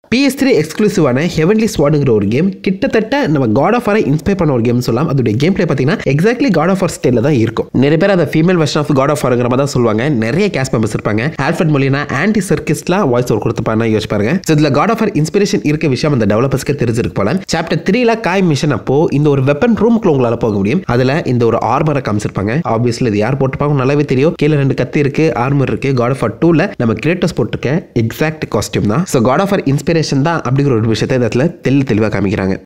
PS three எக்ஸ்க்ளூசிவான heavenly ஸ்வாடுங்கிற ஒரு கேம் கிட்டத்தட்ட நம்ம காட் ஆஃப் ஆரை இன்ஸ்பயர் பண்ண ஒரு கேம் சொல்லலாம் அதோட கேம் பிளே பார்த்தீங்கன்னா எக்ஸாக்ட்லி காட் ஆஃப் ஆர் ஸ்டைலில் தான் இருக்கும் நிறைய பேர் அதை female version of God of ஆருங்கிற மாதிரி தான் சொல்லுவாங்க நிறைய கேஸ் மெம்பர்ஸ் இருப்பாங்க ஆல்ஃபர்ட் மொழினா ஆன்டி சர்க்கிஸ்ட்லாம் வாய்ஸ் ஒரு கொடுத்துப்பாங்க யோசிச்சு பாருங்க ஸோ இதில் காட் ஆஃப் ஆர் இன்ஸ்பிரேஷன் இருக்க விஷயம் அந்த டெவலப்பர்ஸ்க்கு தெரிஞ்சிருக்கு போல சாப்டர் த்ரீல காய் மிஷன் அப்போ இந்த ஒரு வெப்பன் ரூமுக்குள்ள உங்களால் போக முடியும் அதில் இந்த ஒரு ஆர்மரை காமிச்சிருப்பாங்க ஆப்வியஸ்லி இது யார் போட்டுப்பாங்க நல்லாவே தெரியும் கீழே ரெண்டு கத்தி இருக்கு ஆர்மர் இருக்கு காட் ஆஃப் ஆர் டூல நம்ம கிரேட்டஸ் போட்டிருக்க எக்ஸாக்ட் காஸ்டியூம் தான் so God of war inspiration தான் அப்படிங்கிற ஒரு விஷயத்தை இந்த இடத்துல தெளி தெளிவாக காமிக்கிறாங்க